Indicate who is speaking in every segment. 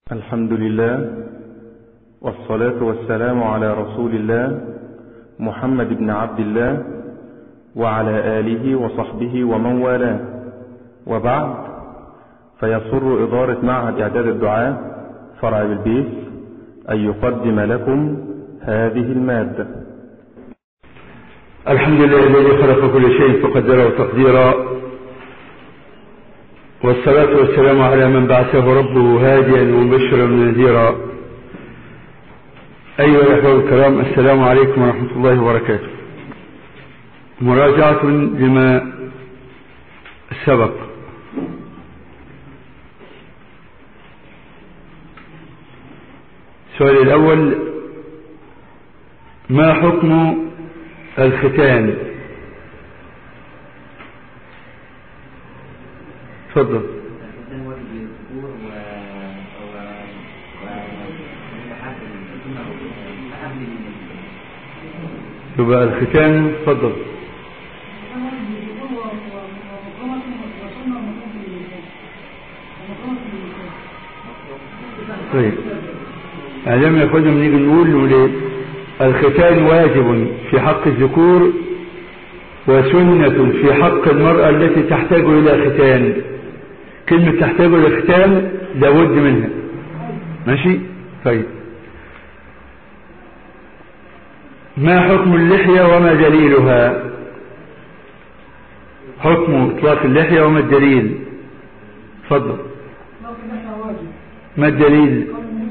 Speaker 1: الحمد لله والصلاة والسلام على رسول الله محمد بن عبد الله وعلى آله وصحبه ومن والاه وبعد فيسر إدارة معهد إعداد الدعاء فرع بالبيت أن يقدم لكم هذه المادة
Speaker 2: الحمد لله الذي خلق كل شيء فقدره تقديرا والصلاة والسلام على من بعثه ربه هاديا ومبشرا ونذيرا أيها الأخوة الكرام السلام عليكم ورحمة الله وبركاته مراجعة لما سبق السؤال الأول ما حكم الختان تفضل يبقى الختان تفضل طيب لم ياخذهم نيجي نقول له ليه الختان واجب في حق الذكور وسنة في حق المرأة التي تحتاج إلى ختان كلمة تحتاج إلى ختان لابد منها ماشي طيب ما حكم اللحية وما دليلها حكم إطلاق اللحية وما الدليل تفضل ما الدليل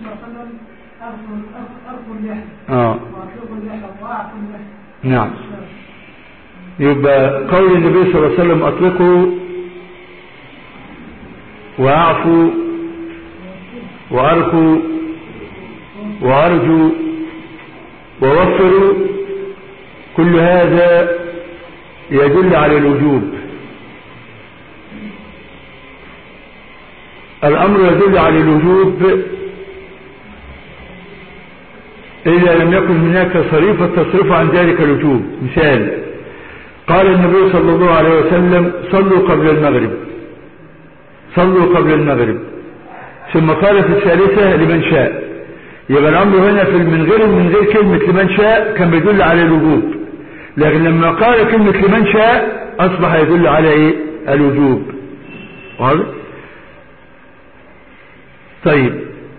Speaker 2: اه نعم يبقى قول النبي صلى الله عليه وسلم اطلقوا واعفوا وارخوا وارجوا ووفروا كل هذا يدل على الوجوب الامر يدل على الوجوب إذا لم يكن هناك صريف التصريف عن ذلك الوجوب مثال قال النبي صلى الله عليه وسلم صلوا قبل المغرب صلوا قبل المغرب ثم قال في الثالثة لمن شاء يبقى الأمر هنا في من غير من غير كلمة لمن شاء كان بيدل على الوجوب لكن لما قال كلمة لمن شاء أصبح يدل على إيه الوجوب واضح طيب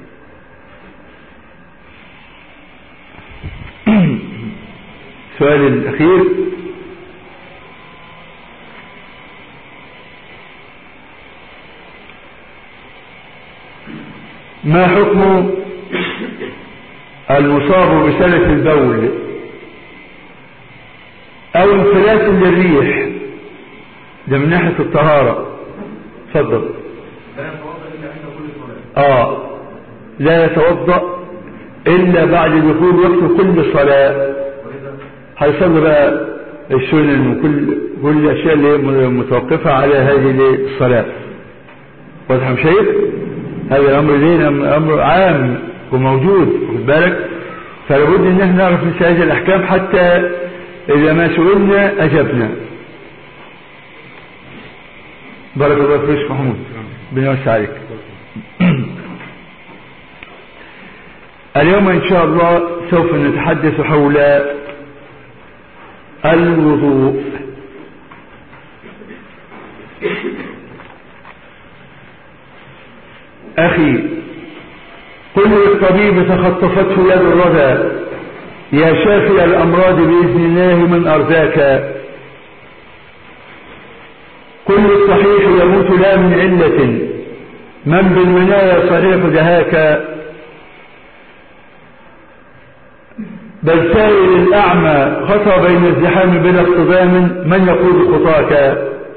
Speaker 2: السؤال الأخير ما حكم المصاب بسلة البول أو انفلات للريح ده من ناحية الطهارة تفضل آه لا يتوضأ إلا بعد دخول وقت كل صلاة هيصلي بقى السنن وكل كل الاشياء اللي متوقفه على هذه الصلاه واضح مش شايف هذا الامر ليه امر عام وموجود خد بالك فلابد ان احنا نعرف مثل هذه الاحكام حتى اذا ما سئلنا اجبنا بارك الله فيك محمود بنوسع عليك اليوم ان شاء الله سوف نتحدث حول الوضوء أخي قل للطبيب تخطفته يد الردى يا شافي الأمراض بإذن الله من أرزاك كل الصحيح يموت لا من علة من بالمنايا صحيح دهاك بل سائل الأعمى خطى بين الزحام بلا اصطدام من يقول خطاك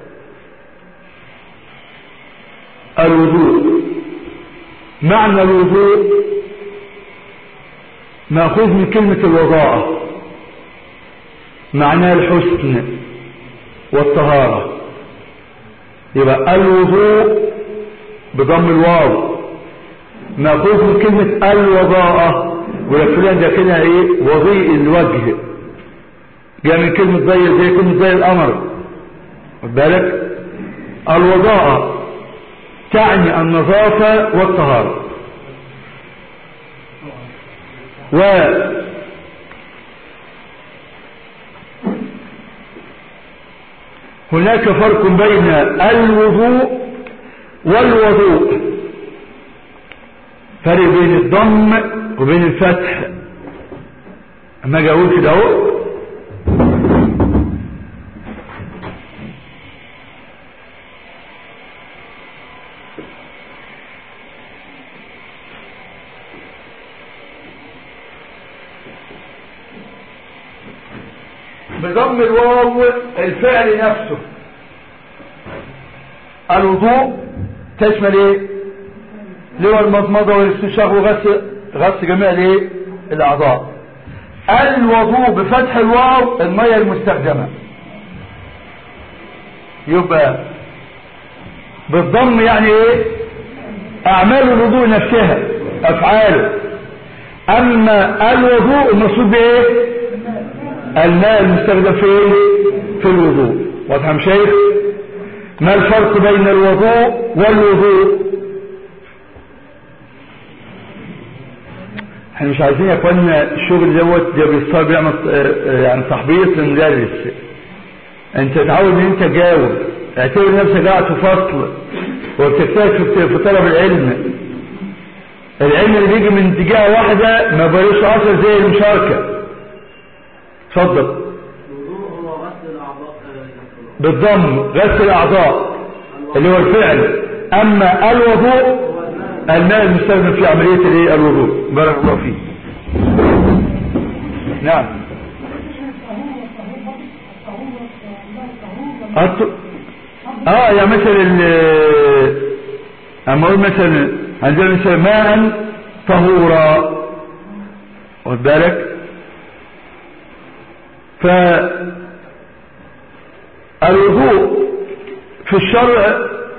Speaker 2: الوضوء معنى الوضوء مأخوذ من كلمة الوضاءة معناه الحسن والطهارة يبقى الوضوء بضم الواو مأخوذ من كلمة الوضاءة والفلان ده كده ايه وضيء الوجه جاء من كلمة زي زي كلمة زي القمر خد بالك الوضاءة تعني النظافة والطهارة و هناك فرق بين الوضوء والوضوء فرق بين الضم وبين الفتح اما اجي اقول كده اهو بضم الواو الفعل نفسه الوضوء تشمل ايه اللي هو المضمضة والاستنشاق وغسل غسل جميع الايه الاعضاء الوضوء بفتح الواو المية المستخدمة يبقى بالضم يعني ايه اعمال الوضوء نفسها افعاله اما الوضوء المقصود بايه الماء المستخدم في ايه في الوضوء واضح يا شيخ ما الفرق بين الوضوء والوضوء احنا مش عايزين يا اخوانا الشغل دوت ده بيصاب بيعمل يعني تحبيط للمدرس انت تعود ان انت تجاوب اعتبر نفسك قاعد في فصل وبتجتهد في طلب العلم العلم اللي بيجي من جهه واحده ما بيقولش اثر زي المشاركه اتفضل بالضم غسل الاعضاء اللي هو الفعل اما الوضوء الماء المستخدم في عملية الايه الوضوء بارك الله فيه نعم أط... اه يا مثلا اما اقول مثلا عندنا مثلا ماء طهورا واخد بالك فالوضوء في الشرع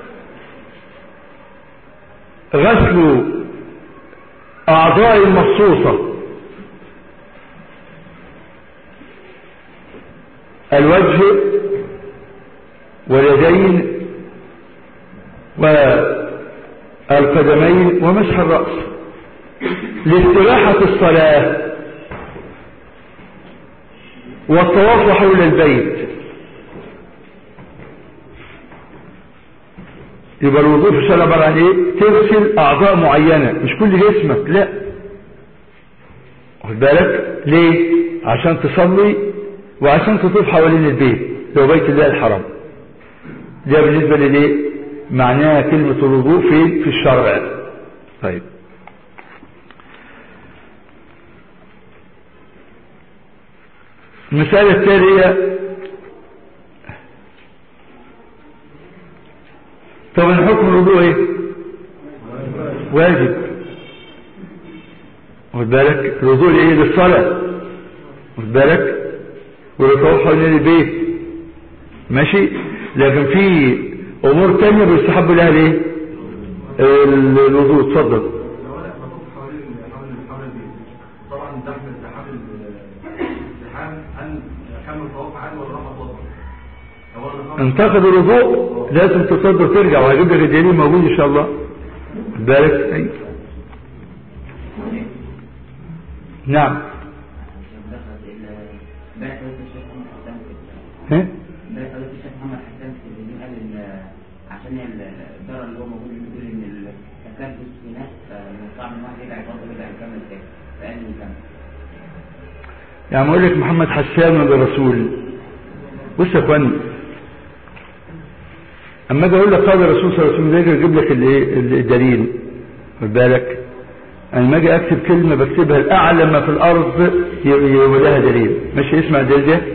Speaker 2: غسل أعضاء المخصوصة الوجه واليدين والقدمين ومسح الرأس لاستراحة الصلاة والطواف حول البيت يبقى الوضوء في الشرع عباره عن ايه تغسل اعضاء معينه مش كل جسمك لا واخد بالك ليه عشان تصلي وعشان تطوف حوالين البيت لو بيت الله الحرام ده بالنسبه للايه معناها كلمه الوضوء في في الشرع طيب المسألة التالية طبعا حكم الوضوء ايه واجب واخد بالك الوضوء لايه للصلاة واخد بالك والطواف حوالين البيت ماشي لكن في امور تانية بيستحب لها الايه الوضوء اتفضل
Speaker 3: طبعا زحمه زحام الزحام هل كمل طواف عادي ولا راح اتوضا؟
Speaker 2: انتقد الوضوء لازم تصدر ترجع وهجيب لك الدليل موجود ان شاء الله بارك اي نعم ها
Speaker 4: عشان الضرر اللي هو موجود بيقول ان التكدس في ناس صعب ان واحد يرجع يتوضا ويرجع يكمل تاني فقال لي يكمل
Speaker 2: يعني اقول لك محمد حسان من الرسول بص يا اخواني اما اجي اقول لك قال الرسول صلى الله عليه وسلم اجيب لك الايه الدليل خد بالك انا لما اجي اكتب كلمه بكتبها الاعلى ما في الارض يبقى لها دليل ماشي اسمع الدليل ده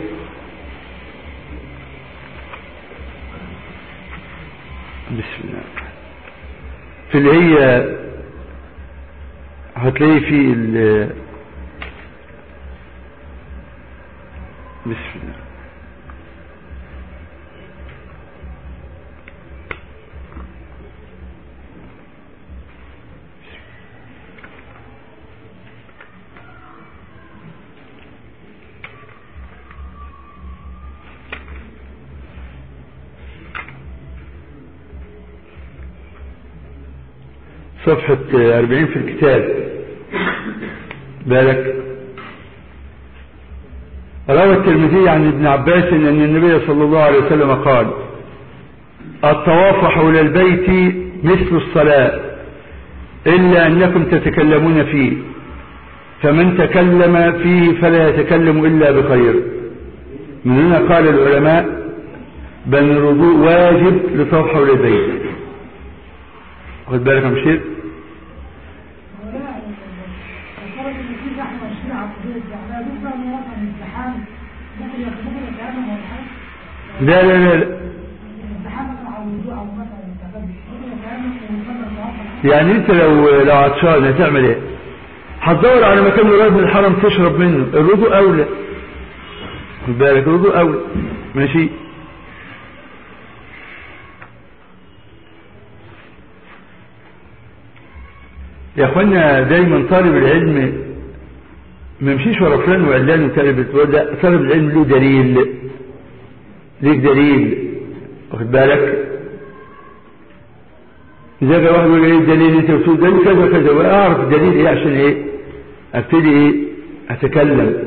Speaker 2: بسم الله في اللي هي هتلاقي في ال بسم الله صفحة 40 في الكتاب بالك روى الترمذي عن ابن عباس ان النبي صلى الله عليه وسلم قال الطواف حول البيت مثل الصلاة إلا أنكم تتكلمون فيه فمن تكلم فيه فلا يتكلم إلا بخير من هنا قال العلماء بأن الوضوء واجب لطواف حول البيت خد بالك يا مشير لا لا لا, لا. يعني انت لو لو عطشان هتعمل ايه هتدور على مكان قريب من الحرم تشرب منه الوضوء اولى خد بالك الوضوء اولى ماشي يا اخوانا دايما طالب العلم ما يمشيش ورا فلان وعلان وطالب لا طالب العلم له دليل ليك دليل واخد بالك إذا جاء واحد يقول ايه الدليل انت بتقول دليل كذا كذا واعرف الدليل ايه عشان ايه ابتدي ايه اتكلم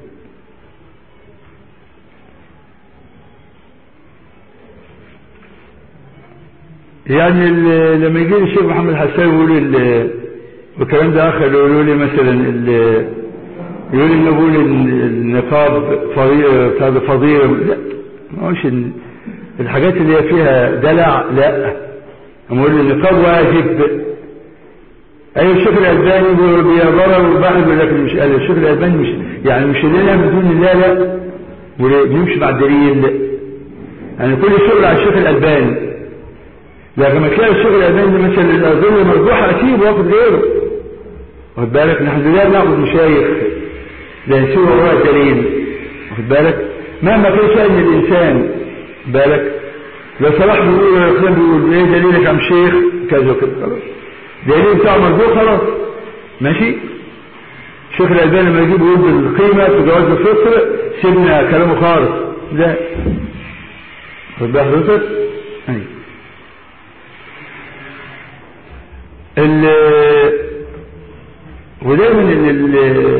Speaker 2: يعني لما يجي لي الشيخ محمد حسان يقول لي والكلام ده اخر يقولوا لي مثلا يقول لي نقول النقاب فضيله فضيله لا ما هوش الحاجات اللي هي فيها دلع لا أقول النقاب واجب أي الشيخ الألباني بيضرر وبعد لكن مش قال الشيخ الألباني مش يعني مش لنا بدون الله لا بنمشي مع الدليل يعني كل شغل على الشيخ الألباني لكن ما تلاقي الشيخ الألباني مثلا الأظن مرجوحة أكيد واخد غيره واخد بالك نحن لا ناخد مشايخ لا نسوي وراء الدليل واخد بالك مهما كان شأن الإنسان بالك لو صلاح بيقول ولا فلان بيقول ايه دليلك يا عم شيخ كذا وكذا خلاص دليل بتاع مرجوع خلاص ماشي الشيخ الألباني لما يجيب يقول بالقيمة في جواز الفطر سيبنا كلامه خالص لا خد بقى حضرتك ايوه ال ودايما ال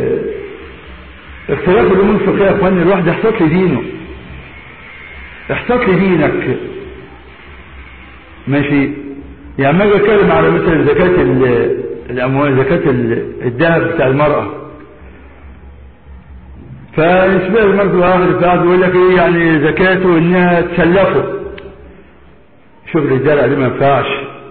Speaker 2: اختلاف الامور الفقهيه يا اخواني الواحد يحتاط لدينه احتاط لدينك ماشي يعني ما اجي اتكلم على مثلا زكاة الاموال زكاة الذهب بتاع المرأة فنسبة المرأة الاخر قاعد يقول لك ايه يعني زكاته انها تسلفه شغل الدلع دي ما ينفعش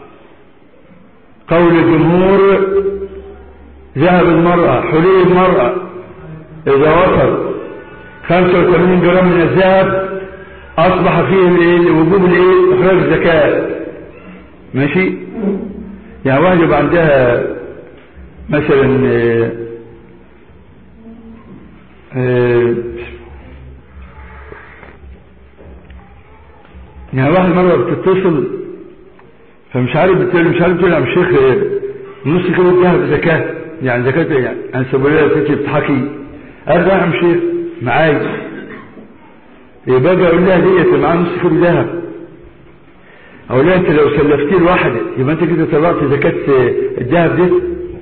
Speaker 2: قول الجمهور ذهب المرأة حلي المرأة اذا وصل 85 جرام من الذهب اصبح فيه وجوب الايه اخراج الزكاه ماشي يعني واحد يبقى عندها مثلا آآ آآ يعني واحد مرة بتتصل فمش عارف بتقول مش عارف تقول يا شيخ نص كيلو ذهب زكاة يعني زكاة يعني انا سبوا لها بتيجي بتحكي قال يا عم شيخ معايا يبقى اجي اقول لها ديت معاها نص كيلو ذهب اقول لها انت لو سلفتيه لوحدك يبقى انت كده طلعت زكاة الذهب دي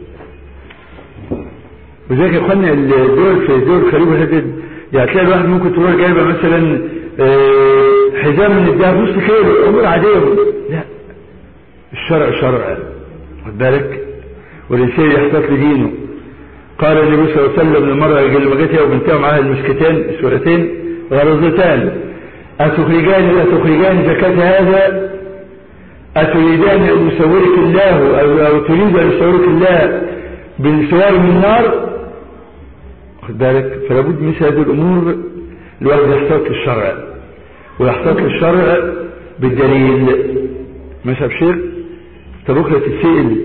Speaker 2: وذلك يا اخوانا الدول في الدول الخليج والحتت يعني تلاقي الواحد ممكن تروح جايبه مثلا حزام من الذهب نص كيلو امور عاديه لا الشرع شرع خد بالك والانسان يحتاط لدينه قال النبي صلى الله عليه وسلم للمرأة اللي ما جت هي وبنتها معاها المسكتين السورتين غرزتان أتخرجان أتخرجان زكاة هذا أتريدان أن يصورك الله أو, أو تريد أن يصورك الله بالسوار من النار خد بالك فلا بد مثل هذه الأمور الواحد يحتاط للشرع ويحتاط للشرع بالدليل ماشي يا شيخ بكرة تتسئل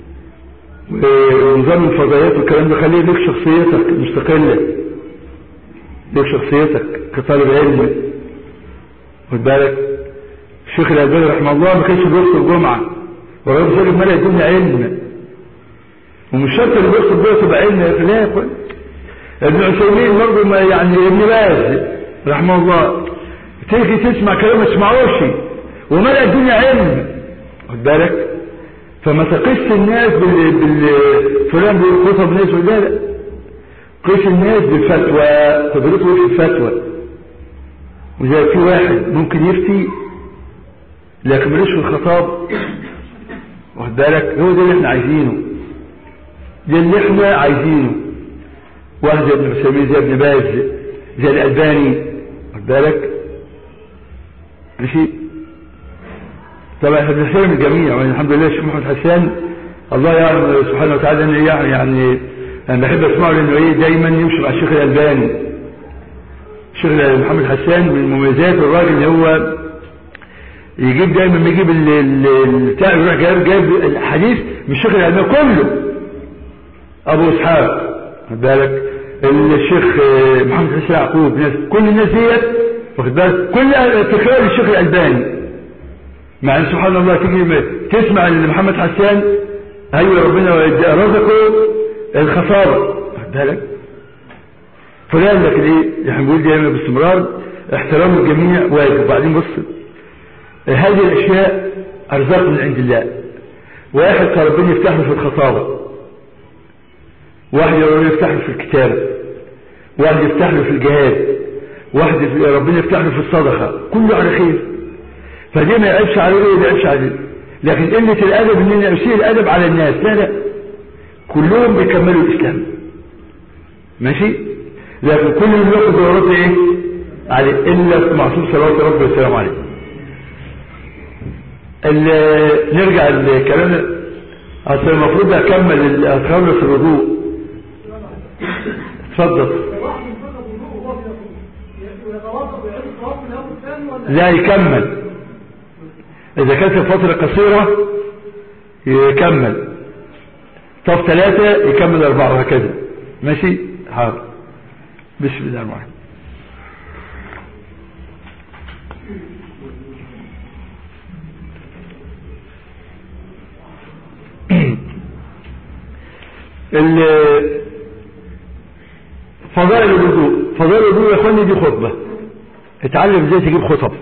Speaker 2: ونظام الفضائيات والكلام ده خليه ليك شخصيتك مستقلة ليك شخصيتك كطالب علم خد بالك الشيخ الألباني رحمه الله ما كانش بيخطب الجمعة ورغم ذلك ملأ الدنيا علم ومش شرط اللي بيخطب ده تبقى علم لا يا ابن عثيمين برضه ما يعني ابن باز رحمه الله تيجي تسمع كلام ما تسمعوش وملأ الدنيا علم خد بالك فما تقيس الناس بال... بال... فلان بيقول خطب ناس لا لا قيس الناس بالفتوى قدرته في الفتوى وزي في واحد ممكن يفتي لكن ملوش في الخطاب واخد بالك هو ده اللي احنا عايزينه ده اللي احنا عايزينه واحد زي ابن مسلمين زي ابن باز زي الألباني واخد بالك ماشي طبعا احنا بنحترم الجميع والحمد لله الشيخ محمد حسان الله يعلم سبحانه وتعالى انه يعني يعني انا بحب اسمعه لانه ايه دايما يمشي مع الشيخ الالباني الشيخ محمد حسان من مميزات الراجل اللي هو يجيب دايما يجيب ال- ال- بتاع يروح جايب جايب الحديث من الشيخ الالباني كله ابو اسحاق خد بالك الشيخ آه، محمد حسين يعقوب ناس كل الناس ديت واخد بالك كل تكرار الشيخ الالباني مع ان سبحان الله تيجي تسمع ان محمد حسان ايوه ربنا رزقه الخساره واخد بالك فلان لكن ايه احنا بنقول دايما باستمرار احترام الجميع واجب وبعدين بص هذه الاشياء ارزاق من عند الله واحد قال ربنا يفتح له في الخطابه واحد ربنا يفتح له في الكتابه واحد يفتح له في الجهاد واحد ربنا يفتح له في الصدقه كله على خير فدي ما يعيبش عليه ولا يعيبش عليه لكن قله الادب ان انا اسيء الادب على الناس لا لا كلهم بيكملوا الاسلام ماشي لكن كل اللي بياخد دورات ايه عليه الا معصوم صلوات ربي والسلام عليه ال- نرجع لكلامنا اصل المفروض اكمل اخلص الوضوء اتفضل
Speaker 5: واحد ينفذ الوضوء وهو بيقول يتوضا ويعيد الصلاه من الاول ثاني ولا
Speaker 2: لا يكمل اذا كانت الفترة قصيرة يكمل طب ثلاثة يكمل اربعة وهكذا ماشي حاضر بسم الله الرحمن الرحيم ال- فضائل الوضوء فضائل الوضوء يا اخواني دي خطبة اتعلم ازاي تجيب خطب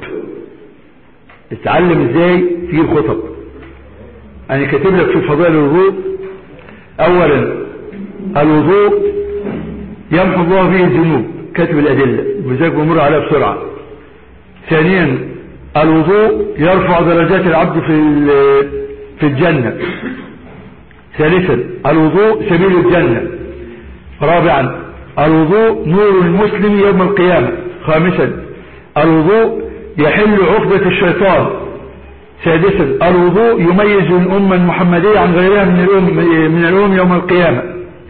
Speaker 2: اتعلم ازاي تجيب خطب انا كاتب لك في فضائل الوضوء اولا الوضوء يمحو الله به الذنوب كاتب الادله وذلك بمر عليها بسرعه ثانيا الوضوء يرفع درجات العبد في ال- في الجنه ثالثا الوضوء سبيل الجنه رابعا الوضوء نور المسلم يوم القيامه خامسا الوضوء يحل عقدة الشيطان سادسا الوضوء يميز الأمة المحمدية عن غيرها من الأم من الأمم يوم القيامة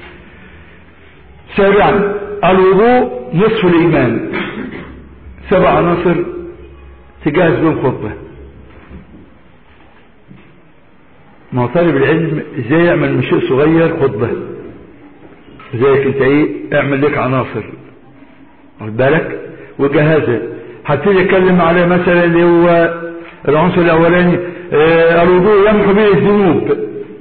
Speaker 2: سابعا الوضوء نصف الإيمان سبع عناصر تجهز بهم خطبة ما هو طالب العلم ازاي يعمل من شيء صغير خطبة زيك انت ايه اعمل لك عناصر واخد بالك وجهزها هبتدي اتكلم على مثلا اللي هو العنصر الاولاني آه، الوضوء يمحو به الذنوب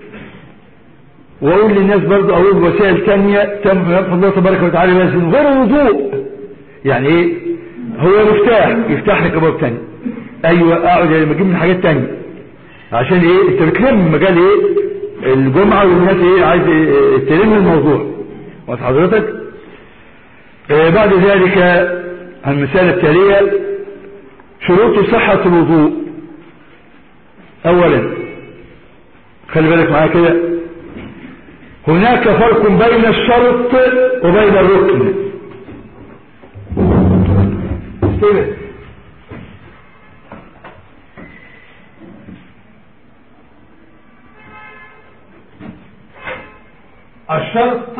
Speaker 2: واقول للناس برضه اقول وسائل ثانيه تمحو يمحو الله تبارك وتعالى بها الذنوب غير الوضوء يعني ايه هو مفتاح يفتح لك ابواب ثانيه ايوه اقعد لما اجيب من حاجات ثانيه عشان ايه انت بتلم مجال ايه الجمعه والناس ايه عايز إيه تلم الموضوع واضح حضرتك آه، بعد ذلك المسألة التالية شروط صحة الوضوء أولا خلي بالك معايا كده هناك فرق بين الشرط وبين الركن كده الشرط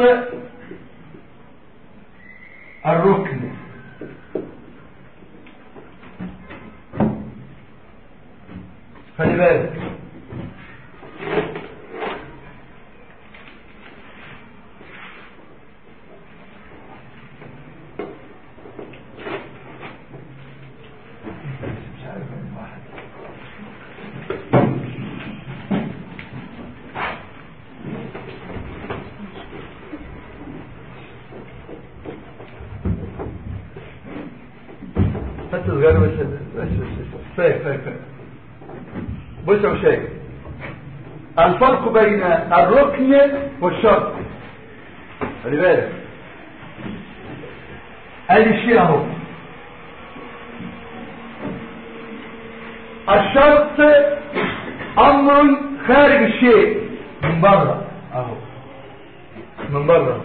Speaker 2: الركن خلي بالك حتى صغيرة بس بس بس فاهم فاهم فاهم بص يا مشايخ الفرق بين الركن والشرط خلي بالك ادي الشيء اهو الشرط امر خارج الشيء من بره اهو من بره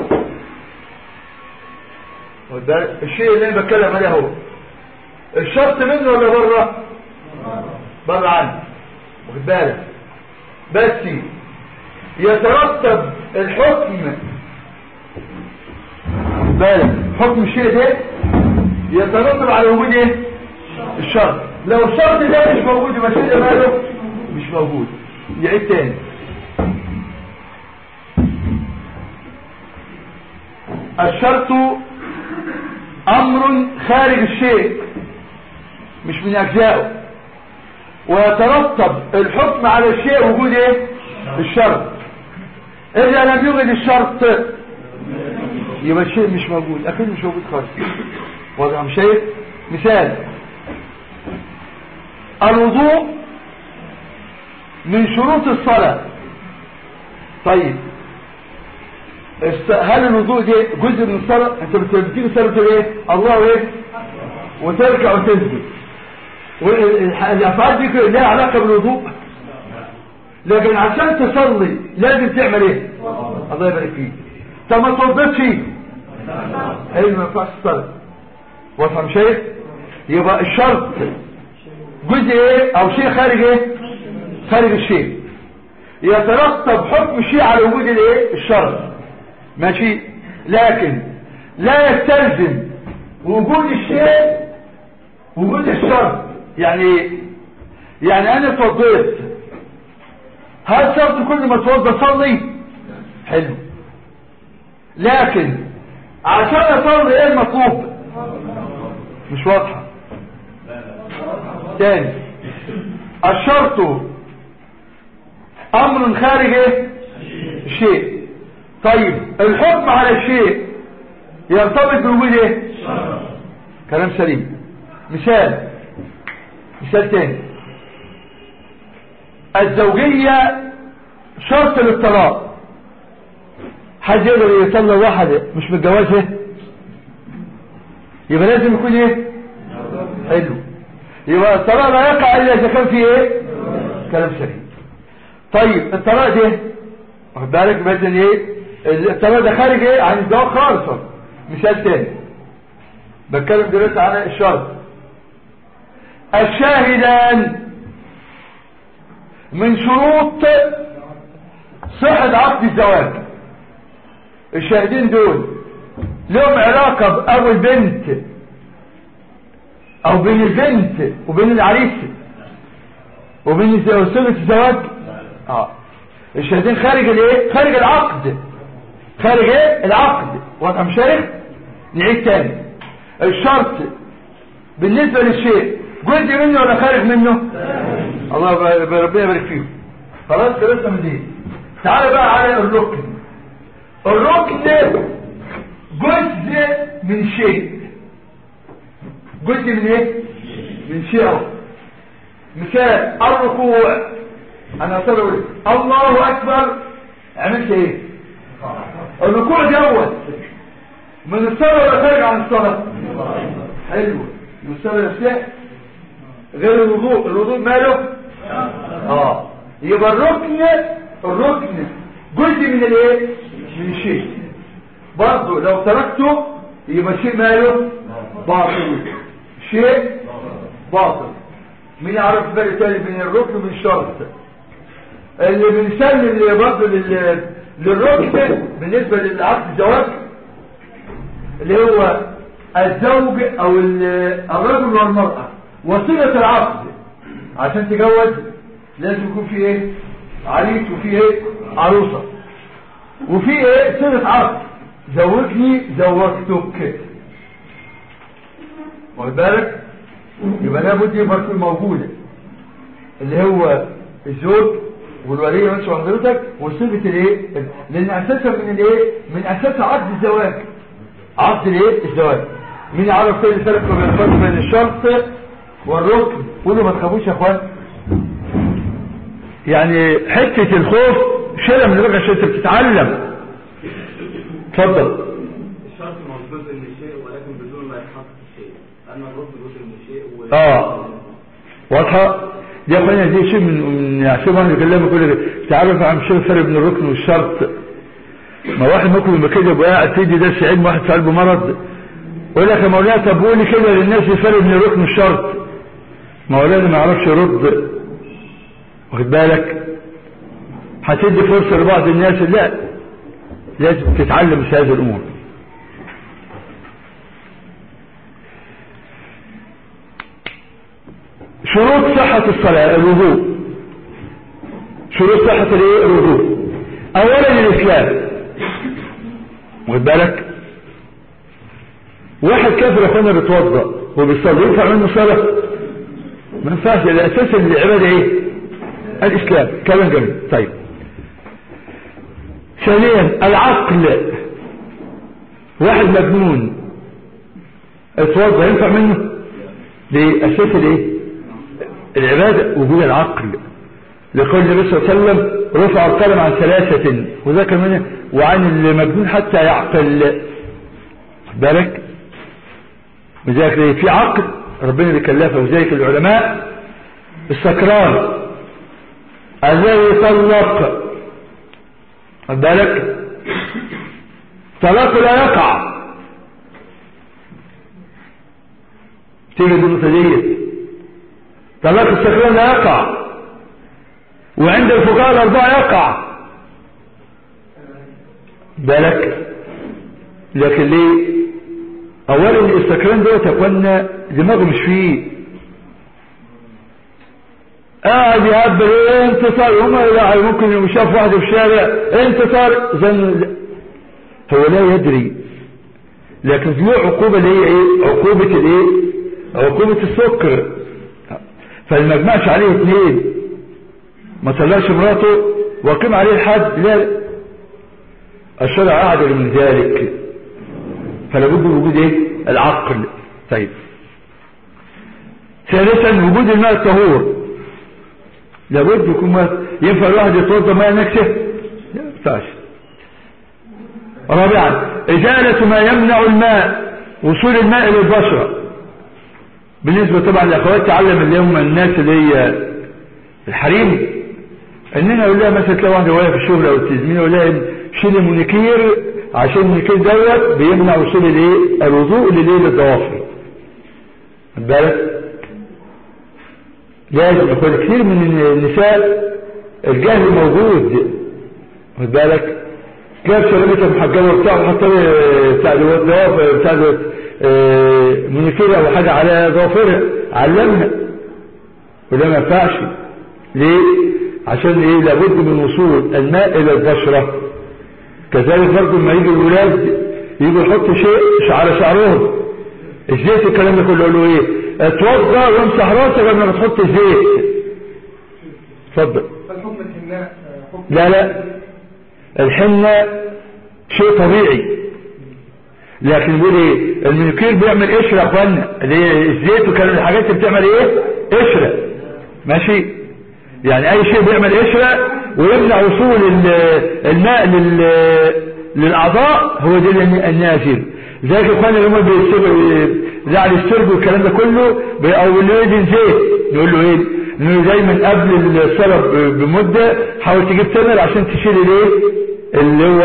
Speaker 2: وده الشيء اللي انا بتكلم عليه اهو الشرط منه ولا بره بره عنه واخد بالك بس يترتب الحكم بالك حكم الشيء ده يترتب على وجود ايه الشرط لو الشرط ده مش موجود يبقى الشيء ده ماله مش موجود يعيد تاني الشرط امر خارج الشيء مش من اجزائه ويترتب الحكم على الشيء وجود ايه الشرط اذا لم يوجد الشرط يبقى الشيء مش موجود اكيد مش موجود خالص واضح مش شايف مثال الوضوء من شروط الصلاة طيب است- هل الوضوء ده جزء من الصلاة انت بت- بتيجي تصلي تقول ايه الله ايه وتركع وتسجد والافعال دي كده لها علاقة بالوضوء لكن عشان تصلي لازم تعمل ايه الله يبارك فيك طب ما توضيتش ايه ما ينفعش تصلي وافهم شيء يبقى الشرط جزء ايه او شيء خارج ايه خارج الشيء يترتب حكم الشيء على وجود الايه الشرط ماشي لكن لا يستلزم وجود الشيء وجود الشرط يعني ايه يعني انا اتوضيت هل شرط كل ما اتوضى اصلي حلو لكن عشان اصلي ايه المطلوب مش واضحه تاني الشرط امر خارج ايه شيء طيب الحكم على الشيء يرتبط بوجود ايه كلام سليم مثال مثال تاني الزوجية شرط للطلاق حد يقدر يطلق واحدة مش متجوزها يبقى لازم يكون ايه حلو يبقى الطلاق لا يقع الا اذا كان فيه ايه كلام سليم طيب الطلاق ده واخد بالك مثلا ايه الطلاق ده خارج ايه عن الزواج خالص مثال تاني بتكلم دلوقتي عن الشرط الشاهدان من شروط صحة عقد الزواج الشاهدين دول لهم علاقة بأبو البنت او بين البنت وبين العريس وبين صيغه الزواج اه الشهادتين خارج الايه خارج العقد خارج ايه العقد واضح مش عارف نعيد تاني الشرط بالنسبه للشيء جزء منه ولا خارج منه الله يبارك- ربنا يبارك فيهم خلاص خلصنا من دي تعال بقى على الركن الركن جزء من شيء جزء من ايه من شيء أهو. مثال الركوع انا اصلي الله اكبر عملت ايه الركوع دوت من الصلاه ولا خارج عن الصلاه حلو من الصلاه نفسها غير الوضوء الوضوء ماله اه يبقى الركن الركن جزء من الايه من شيء برضه لو تركته يبقى شيء ماله باطل شيء باطل مين يعرف فرق تاني بين الركن وبين الشرط اللي بنسمي اللي برضه لل... للركن بالنسبة للعقد الزواج اللي هو الزوج او ال- الرجل والمرأة وصيغة العقد عشان تجوز لازم يكون في ايه عريس وفي ايه عروسة وفي ايه صيغة عقد زوجني زوجتك واخد بالك يبقى لابد يبقى تكون موجودة اللي هو الزوج والولية ماشي حضرتك وصيغة الايه لان اساسا من الايه من اساس عقد الزواج عقد الايه الزواج مين يعرف ايه الفرق بين الفرق بين الشرط والركن قولوا ما تخافوش يا اخوان يعني حتة الخوف شيلها من دماغك عشان انت بتتعلم اتفضل
Speaker 3: الشرط موجود من الشيء ولكن لان الرد جزء من الشيء و...
Speaker 2: اه واضحة دي يا اخوانا دي شيء من من عشان واحد يكلمك يقول لك تعرف عم شو الفرق بين الركن والشرط ما واحد ممكن يبقى كده يبقى قاعد تدي درس علم واحد في قلبه مرض يقول لك يا مولانا طب قولي كده للناس الفرق بين الركن والشرط مولانا ما يعرفش يرد واخد بالك هتدي فرصة لبعض الناس لا لازم تتعلم في هذه الامور شروط صحة الصلاة الوضوء شروط صحة الايه الوضوء اولا الاسلام واخد بالك واحد كافر يا اخوانا بيتوضا وبيصلي ينفع منه صلاه ما ينفعش الاساس العباده ايه الاسلام كلام جميل طيب ثانيا العقل واحد مجنون اتوضا ينفع منه لاساس الايه العباده وجود العقل لقول النبي صلى الله عليه وسلم رفع القلم عن ثلاثة وذكر منه وعن المجنون حتى يعقل بالك وذلك في عقل ربنا اللي كلفه وذلك العلماء السكران الذي طلق خد بالك طلاق لا يقع تيجي النقطة ديت طلاق السكران لا يقع وعند الفقهاء الأربعة يقع بالك لكن ليه أولا الاستكران دوت يكون دماغه مش فيه قاعد يهبل ايه انتصار هم لا ممكن يوم شاف واحد في الشارع انتصار زن هو لا يدري لكن له عقوبة اللي هي ايه عقوبة الايه عقوبة السكر فما يجمعش عليه اثنين ما طلعش مراته وقيم عليه الحد لا الشرع اعدل من ذلك فلا بد من وجود ايه العقل طيب ثالثا وجود الماء الطهور لابد يكون ماء ينفع الواحد يتوضا ماء نكسه لا ينفعش رابعا ازاله ما يمنع الماء وصول الماء الى البشره بالنسبه طبعا لاخوات تعلم اللي هم الناس اللي هي الحريم اننا اقول لها مثلا تلاقي واحده وهي في الشغل او التزمين اقول لها شيل المونيكير عشان المونيكير دوت بيمنع وصول الايه الوضوء للايه للضوافر خد بالك لازم يكون كثير من النساء الجهل موجود خد بالك جاب شغلتها محجبه وبتاع وحط بتاع الضوافر بتاع مونيكير او حاجه على ضوافرها علمها وده ما ينفعش ليه عشان ايه لابد من وصول الماء الى البشرة كذلك برضه لما يجي الولاد يجوا يحطوا شيء على شعرهم الزيت الكلام ده كله له ايه اتوضى وامسح راسك قبل ما تحط الزيت اتفضل
Speaker 5: الحكم الحناء حكم
Speaker 2: لا لا الحنة شيء طبيعي لكن بيقول ايه المنكير بيعمل قشرة يا اخوانا اللي هي الزيت وكان الحاجات اللي بتعمل ايه قشرة ماشي يعني اي شيء بيعمل قشرة ويمنع وصول الماء لل للاعضاء هو ده النازل زي اخوانا اللي هم بيسترجوا زعل السرج والكلام ده كله او اللي يدين زيت نقول له ايه انه دايما قبل الصلاه بمده حاول تجيب تمر عشان تشيل الايه اللي هو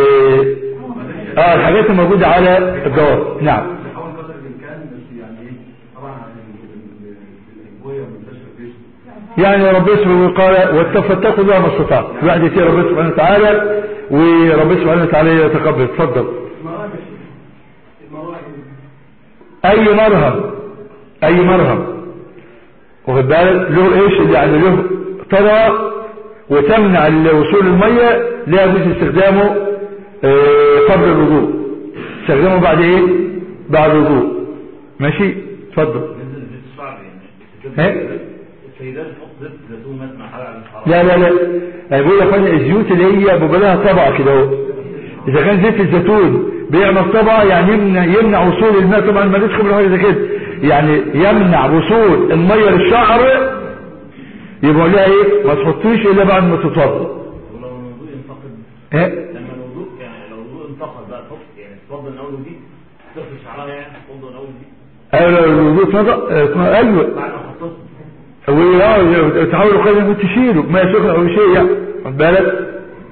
Speaker 2: اه الحاجات الموجوده على الجوار نعم
Speaker 3: حاول قدر الامكان بس يعني ايه طبعا الادويه منتشره في الجسم
Speaker 2: يعني ربنا سبحانه وقال واتقوا الله ما استطاع الواحد يتي ربنا سبحانه وتعالى وربنا سبحانه وتعالى يتقبل اتفضل
Speaker 5: المراجع المراجع
Speaker 2: اي مرهم اي مرهم واخد بالك له ايش يعني له طرى وتمنع وصول الميه لا يجوز استخدامه آه، قبل الوضوء استخدامه بعد ايه بعد الوضوء ماشي اتفضل
Speaker 6: ننزل زيت الشعر يعني
Speaker 2: ها؟
Speaker 6: السيدات تحط زيت زيتون مثلا حاجه على الحرام
Speaker 2: لا لا لا انا بقول لك أنا الزيوت اللي هي بيبقى لها طبقه كده اهو اذا كان زيت الزيتون بيعمل طبقه يعني يمنع, يمنع وصول الماء طبعا ما ندخل من حاجه زي كده يعني يمنع وصول الميه للشعر يبقى لها ايه ما تحطيش الا بعد ما تتوضا
Speaker 6: ولو الوضوء ينتقد
Speaker 2: ها؟
Speaker 6: لما الوضوء يعني لو الوضوء انتقد بقى تحط يعني تفضل من اول وجديد تغسل شعرها يعني تفضل من اول وجديد
Speaker 2: أو لو الوضوء اتوضأ اه، ايوه
Speaker 6: بعد ما خصصت
Speaker 2: واه تحاول القدم تشيله ما سخن او شيء يعني خد بالك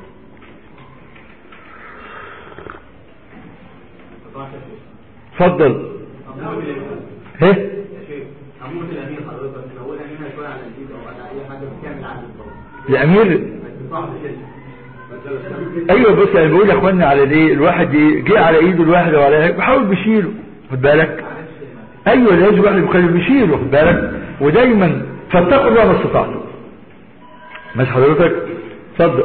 Speaker 2: اتفضل
Speaker 3: عمومة الأمين
Speaker 2: ايه
Speaker 3: يا شيخ عمومة الأمين حضرتك لو قلنا أمين هيكون على الإيد أو على أي حاجة بتعمل عدد برضه
Speaker 2: الامير
Speaker 3: بس صعب كده
Speaker 2: ايوه بص انا بقول يا اخوانا على الايه الواحد ي- جه على ايده الواحد او على بحاول بيشيله خد بالك ايوه لازم الواحد يخلي بيشيله خد بالك ودايما فاتقوا الله ما استطعتم ماشي حضرتك اتفضل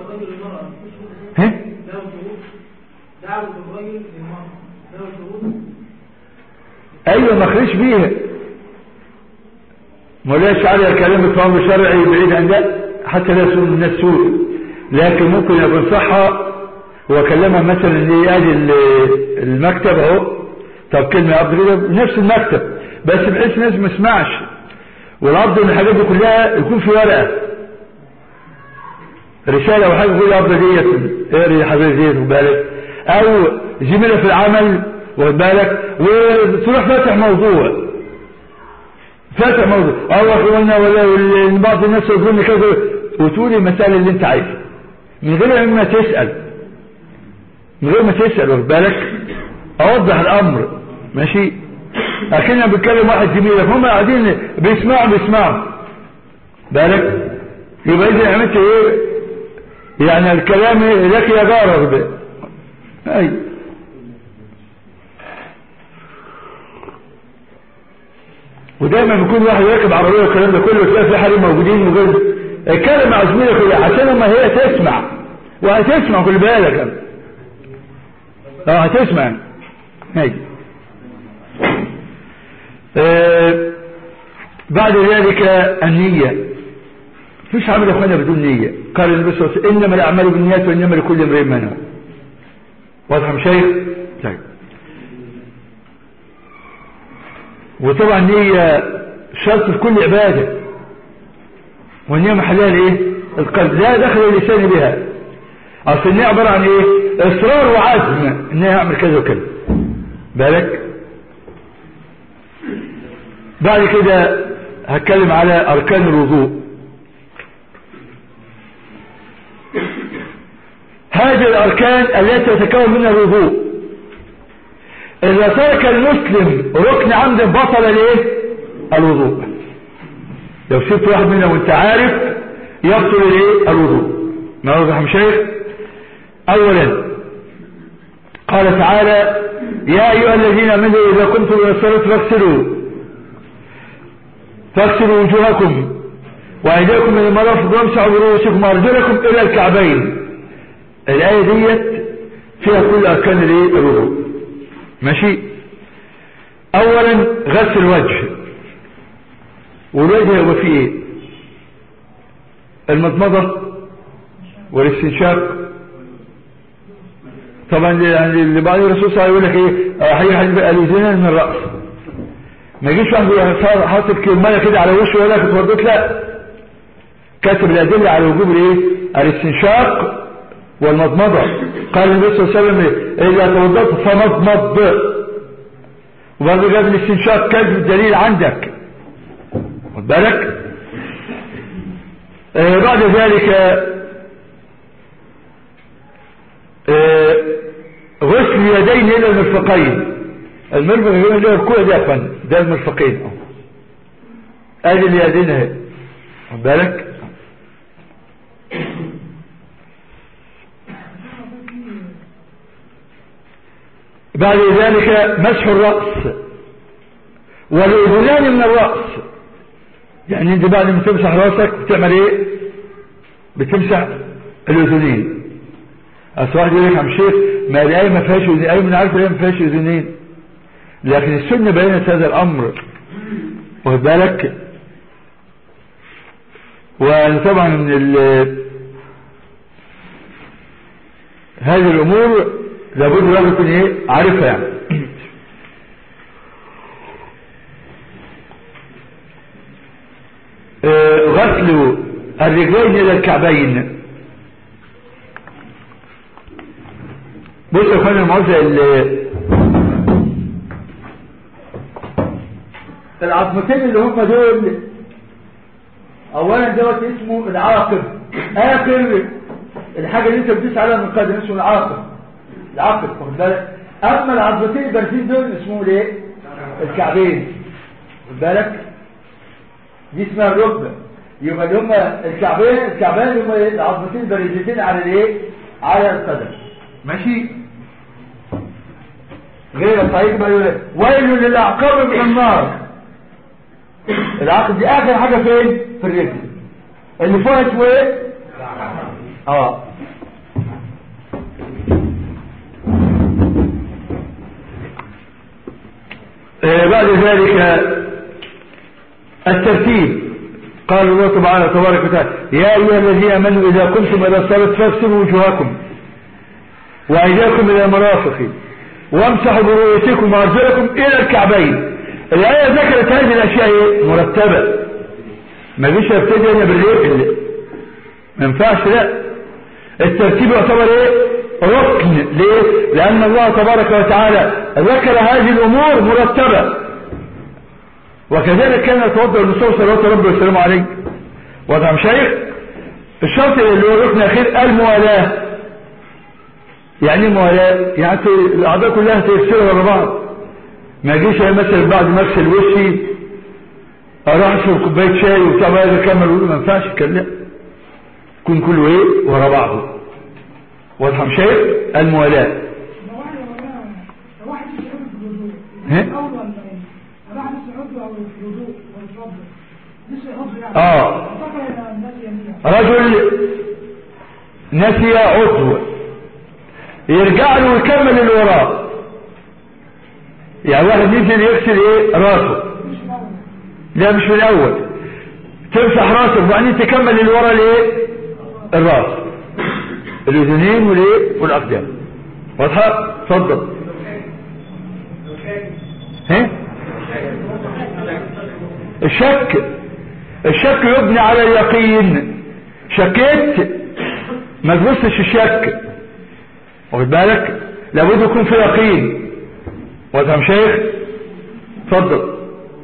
Speaker 2: ها
Speaker 5: دعوة الرجل للمرأة له شروط
Speaker 2: ايوه ما خليش بيها مولاي على كلام الطعام الشرعي بعيد عن ده حتى لا يصير الناس سوء لكن ممكن يكون صحة وكلمها مثلا ايه ادي ال- المكتب اهو طب كلمة عبد كده نفس المكتب بس بحيث الناس ما يسمعش والافضل ان الحاجات دي كلها يكون في ورقة رسالة او حاجة يقول يا افضل ديت اقري يا حبيبي ديت خد بالك او زميلة في العمل واخد بالك وتروح فاتح موضوع فاتح موضوع اه يا اخوانا ولا ولا- بعض الناس يقولون كذا وتقول المسألة اللي انت عايزها من غير ما تسأل من غير ما تسأل واخد بالك اوضح الامر ماشي لكن بتكلم واحد زميلك هم قاعدين بيسمعوا بيسمعوا بالك يبقى اذا عملت ايه يعني الكلام لك يا جارك ده اي ودايما بيكون واحد راكب عربيه والكلام ده كله تلاقي في حريم موجودين وغير اتكلم مع زميلك كده عشان ما هي تسمع وهتسمع خلي بالك اه هتسمع هاي آه بعد ذلك النية فيش عمل يا اخوانا بدون نية قال النبي صلى الله عليه وسلم انما الاعمال بالنيات وانما لكل امرئ ما نوى واضح يا شيخ طيب وطبعا النية شرط في كل عبادة والنية محلها الايه القلب لا دخل اللسان بها اصل النية عبارة عن ايه اصرار وعزم ان هي اعمل كذا وكذا بالك بعد كده هتكلم على اركان الوضوء هذه الاركان التي تتكون منها الوضوء اذا ترك المسلم ركن عمد بطل الايه الوضوء لو سبت واحد منها وانت عارف يبطل الايه الوضوء ما واضح يا شيخ اولا قال تعالى يا ايها الذين امنوا اذا كنتم الى الصلاه فاغسلوا فاغسلوا وجوهكم وايديكم من المرافق وامسحوا برؤوسكم وارجلكم الى الكعبين الايه ديت فيها كل اركان الايه الوضوء ماشي اولا غسل الوجه والوجه يبقى فيه ايه المضمضه والاستنشاق طبعا يعني اللي بعد الرسول صلى الله عليه وسلم يقول لك ايه حي حديث الاذنين من الراس ما يجيش واحد يروح حاطط كميه كده على وشه ولا اتوضيت لا كاتب الادله على وجوب الايه الاستنشاق والمضمضه قال النبي صلى الله عليه وسلم اذا توضأت فمضمض وبرضه جاب الاستنشاق كاتب الدليل عندك خد بالك آه بعد ذلك آه غسل اليدين الى المرفقين المرفق اللي هو الكوع ده يا اخوان ده المرفقين اهو ادي اليدين اهي خد بالك بعد ذلك مسح الرأس والأذنان من الرأس يعني انت بعد ما تمسح رأسك بتعمل ايه بتمسح الأذنين أصل واحد يقول لك يا شيخ ما الآية ما فيهاش أذنين أيوة من عارف الآية ما فيهاش أذنين لكن السنة بينت هذا الأمر واخد بالك وطبعا من ال هذه الأمور لابد الواحد يكون ايه عارفها يعني آه غسل الرجلين الى الكعبين بص يا اخوانا المعوزة اللي العظمتين اللي هم دول اولا دوت اسمه العاقب اخر الحاجة اللي انت بتدوس عليها من القدم اسمه العاقب العاقب واخد بالك اما العظمتين البارزين دول اسمهم ايه الكعبين واخد بالك دي اسمها الركبه يبقى اللي هم الكعبين الكعبين اللي هم إيه؟ العظمتين البارزتين على الايه على القدم ماشي غير صحيح بقى يقول إيه؟ ويل للاعقاب من النار العقب دي اخر حاجه فين في الرجل اللي فوق اسمه ايه اه آه، بعد ذلك الترتيب قال الله سبحانه تبارك وتعالى يا ايها الذين امنوا اذا كنتم الى الصلاه فاغسلوا وجوهكم وايديكم الى المرافق وامسحوا برؤوسكم وارجلكم الى الكعبين الايه ذكرت هذه الاشياء إيه؟ مرتبه ما فيش ابتدي انا بالرجل ما ينفعش لا الترتيب يعتبر ايه ركن ليه لان الله تبارك وتعالى ذكر هذه الامور مرتبه وكذلك كان يتوضا الرسول صلى الله عليه وسلم عليه وضع شيخ الشرط اللي هو الركن الاخير الموالاه يعني ايه موالاه يعني الاعضاء كلها تيسرها ورا بعض ما يجيش أنا مثلا بعد ما اغسل وشي اروح اشرب كوبايه شاي وبتاع بقى اكمل ويقول ما ينفعش الكلام لا. يكون كله ايه ورا بعضه واضح مش شايف الموالاه
Speaker 5: واحد واحد يسعود في الوضوء
Speaker 2: ها؟
Speaker 5: اول ولا ايه واحد يسعود او في الوضوء ويتوضا لسه يحط يعني
Speaker 2: آه.
Speaker 5: اعتقد ان الناس يمينها
Speaker 2: رجل نسي عضو يرجع له ويكمل اللي وراه يعني واحد ينزل يغسل ايه راسه
Speaker 5: مش الاول
Speaker 2: لا مش من الاول تمسح راسك وبعدين تكمل اللي ورا الايه الراس الاذنين والايه والاقدام واضحه اتفضل ها الشك الشك يبني على اليقين شكيت ما تبصش الشك واخد بالك لابد يكون في يقين واضح يا شيخ اتفضل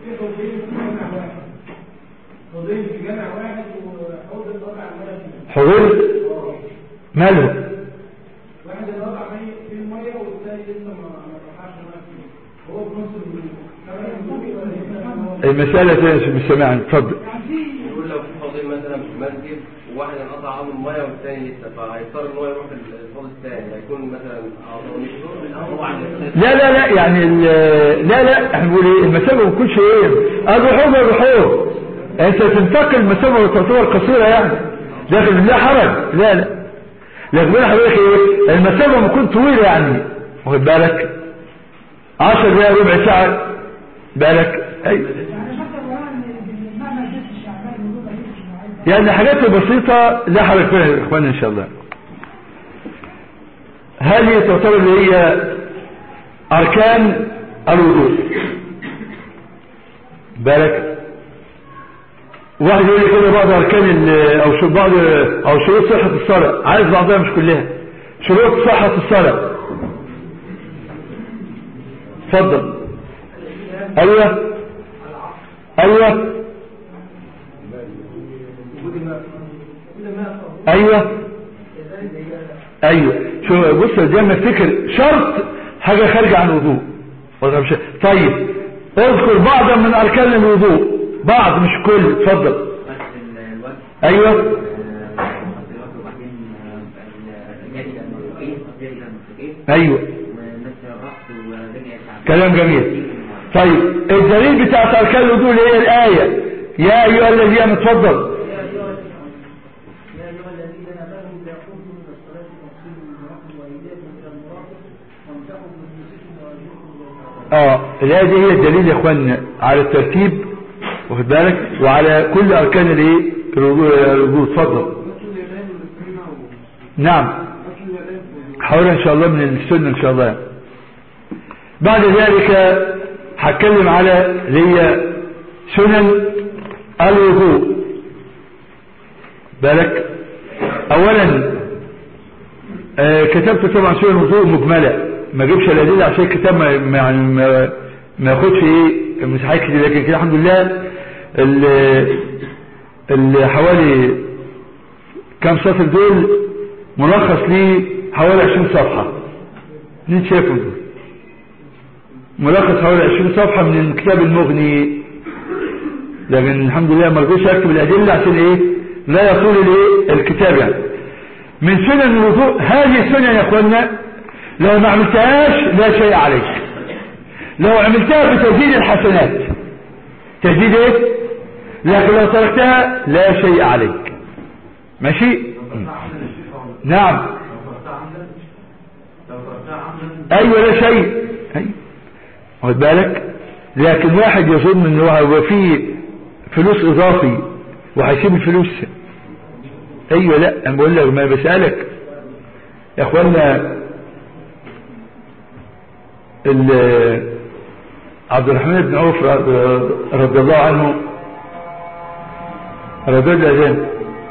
Speaker 5: فضيل في جامع واحد وحوض الوضع الميه
Speaker 2: حضور ماله
Speaker 5: واحد الوضع ميه في الميه والثاني لسه ما ما طلعش الميه فيه هو في نص الوضوء كمان الوضوء ولا
Speaker 2: المسألة تاني مش سامعني اتفضل
Speaker 5: يعني في
Speaker 7: يقول لو في فضيل مثلا في المسجد وواحد انقطع عنه الميه والثاني لسه فهيضطر ان هو يروح الفضل الثاني هيكون مثلا اعضاء
Speaker 4: هو عن
Speaker 2: لا لا لا يعني ال- لا لا احنا بنقول ايه المسافة ما بتكونش ايه الرحوم الرحوم انت تنتقل المسافة وتعتبر قصيرة يعني لكن لا حرج لا لا لكن بقول لحضرتك ايه المسافة بتكون طويلة يعني واخد بالك 10 دقايق ربع ساعة بالك ايوه
Speaker 5: يعني حتى القرآن ان المعنى جد الشعبان الوضوء ما يجيش معاه
Speaker 2: يعني حاجات بسيطة لا حرج فيها يا اخوانا ان شاء الله هذه تعتبر اللي هي اركان الوضوء بالك واحد يقول لي كده بعض اركان ال- او شو- بعض او شروط صحة الصلاة عايز بعضها مش كلها شروط صحة الصلاة اتفضل ايوه ايوه ايوه ايوه شو بص زي ما افتكر شرط حاجه خارجه عن الوضوء ولا مش طيب اذكر بعضا من اركان الوضوء بعض مش كل اتفضل
Speaker 4: غسل الوجه
Speaker 2: ايوه
Speaker 4: آه، غسل الوجه وبعدين آه، اليد الى المرفقين اليد الى المرفقين
Speaker 2: ايوه
Speaker 4: ومسح الراس ورجع الكعبين
Speaker 2: كلام جميل طيب الدليل بتاعت اركان الوضوء اللي هي الايه يا ايها الذين اتفضل
Speaker 5: يا أيها الذين آمنوا إذا قمتم إلى الصلاة فاغسلوا وجوهكم وأيديكم إلى المرافق وامسحوا برؤوسكم وأرجلكم إلى الكعبين.
Speaker 2: اه الايه دي هي الدليل يا اخوانا على الترتيب واخد بالك وعلى كل اركان الايه الوضوء الوضوء اتفضل نعم حاول ان شاء الله من السنه ان شاء الله بعد ذلك هتكلم على اللي هي سنن الوضوء بالك اولا آه كتبت طبعا سنن الوضوء مجمله ما اجيبش الادله عشان الكتاب ما ما- يعني ما, ما ياخدش ايه مساحات كتير لكن كده الحمد لله ال- ال- حوالي كام سطر دول ملخص لي حوالي 20 صفحة مين شايفهم دول ملخص حوالي 20 صفحة من الكتاب المغني لكن الحمد لله ما رضيتش اكتب الادله عشان ايه لا يطول الايه الكتاب يعني من سنن الوضوء هذه السنن يا اخوانا لو ما عملتهاش لا شيء عليك لو عملتها بتزيد الحسنات تزيد ايه لكن لو تركتها لا شيء عليك ماشي نعم
Speaker 3: لو تركتها عمدا لو تركتها عمدا
Speaker 2: ايوه لا شيء أيوة. واخد بالك لكن واحد يظن ان هو هو فيه فلوس اضافي وهيسيب الفلوس ايوه لا انا بقول لك ما بسالك يا اخوانا ال- عبد الرحمن بن عوف رضي رضي الله عنه رضي الله عنه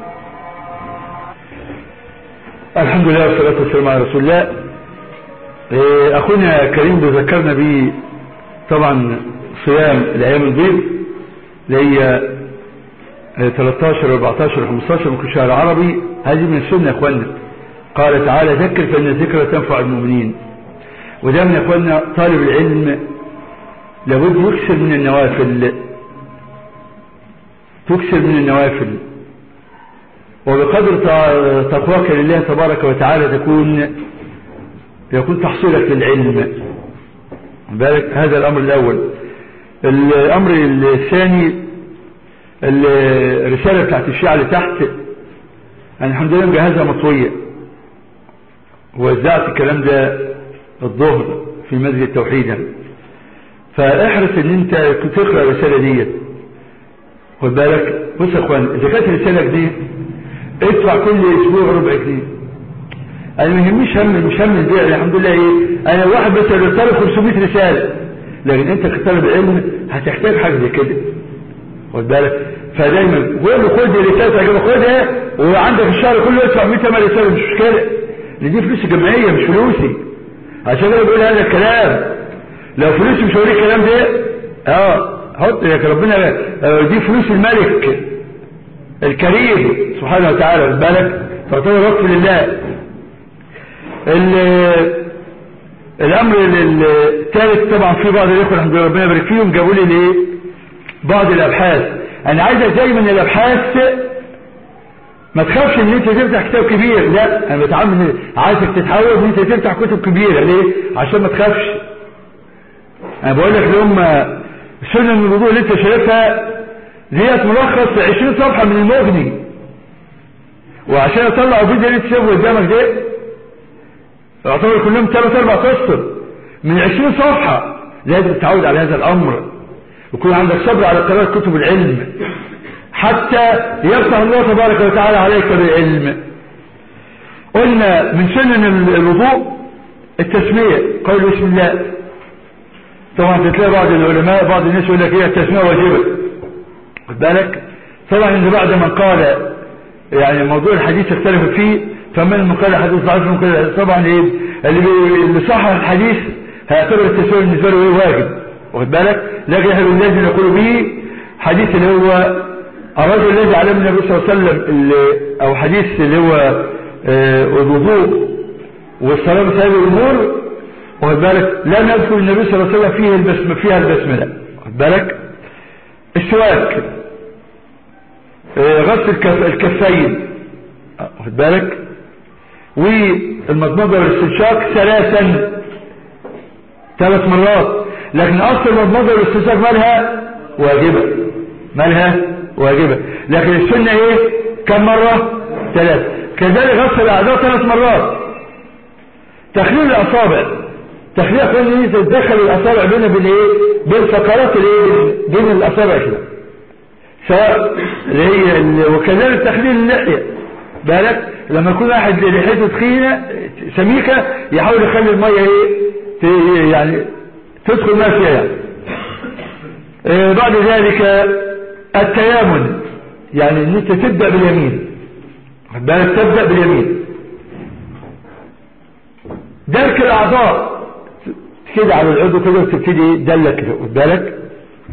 Speaker 2: الحمد لله والصلاة والسلام على رسول الله إيه، أخونا كريم بذكرنا به طبعا صيام الأيام البيض اللي هي آه، 13 14 15 من كل شهر عربي هذه من السنة يا أخوانا قال تعالى ذكر فإن الذكرى تنفع المؤمنين ودائما يا أخوانا طالب العلم لابد يكسر من النوافل تكسر من النوافل وبقدر تع- تقواك لله تبارك وتعالى تكون يكون تحصيلك للعلم بالك هذا الأمر الأول الأمر الثاني الرسالة بتاعت الشيعة اللي تحت أنا الحمد لله مجهزها مطوية ووزعت الكلام ده الظهر في مسجد التوحيد يعني. فاحرص ان انت تقرا الرساله ديت خد بالك بص يا اخوان اذا كانت الرساله جنيه ادفع كل اسبوع ربع جنيه انا ما يهمنيش هم مش هم البيع الحمد لله ايه انا واحد بس رساله 500 رساله لكن انت كطالب علم هتحتاج حاجه زي كده خد بالك فدايما قول له خد رساله تعجبك خدها وعندك الشهر كله ادفع 100 ثمن رساله مش مشكله لان دي فلوس جمعيه مش فلوسي عشان كده بقول هذا الكلام لو فلوسي مش هوريك الكلام ده اه حط يا ربنا آه، دي فلوس الملك الكريم سبحانه وتعالى خد بالك تعتبر وقف لله ال- الامر الثالث طبعا في بعض الاخوه الحمد لله ربنا يبارك فيهم جابوا لي الايه بعض الابحاث انا عايزك دايما الابحاث ما تخافش ان انت تفتح كتاب كبير لا انا بتعامل عايزك تتعود ان انت تفتح كتب كبيره ليه عشان ما تخافش انا بقول لك اللي هم سنن الوضوء اللي انت شايفها ديت ملخص 20 صفحه من المغني وعشان اطلع الفيديو اللي انت شايفه قدامك ده يعتبر كلهم ثلاث اربع اسطر من 20 صفحه لازم تتعود على هذا الامر ويكون عندك صبر على قراءه كتب العلم حتى يفتح الله تبارك وتعالى عليك بالعلم قلنا من سنن الوضوء التسمية قول بسم الله طبعا تتلاقي بعض العلماء بعض الناس يقول لك هي التسمية واجبة خد بالك طبعا ان بعد من قال يعني موضوع الحديث اختلف فيه فمن من قال حديث ضعيف من قال طبعا ايه اللي بي- اللي صح الحديث هيعتبر التسمية بالنسبة له ايه واجب واخد بالك لكن احنا الذي نقول به حديث اللي هو الرجل الذي علمنا النبي صلى الله عليه وسلم اللي او حديث اللي هو آه، الوضوء والصلاة بسبب الامور واخد بالك لا نذكر النبي صلى الله عليه وسلم فيه البسم فيها البسملة واخد بالك السواك آه، غسل الكف الكفين آه، واخد بالك والمضمضة والاستنشاق ثلاثا ثلاث مرات لكن اصل المضمضة والاستنشاق مالها واجبة مالها واجبة لكن السنة ايه كم مرة ثلاث كذلك غسل الاعضاء ثلاث مرات تخليل الاصابع تخليل اخواني ان انت تدخل الاصابع بين بين ايه بين فقرات الايه بين الاصابع كده سواء اللي هي ال- وكذلك تخليل اللحية بالك لما يكون واحد لحيته تخينة سميكة يحاول يخلي المية ايه ت- يعني تدخل ما فيها يعني آه، بعد ذلك التيامن يعني ان انت تبدأ باليمين خد بالك تبدأ باليمين دلك الاعضاء كده على العضو كده وتبتدي دلك كده خد بالك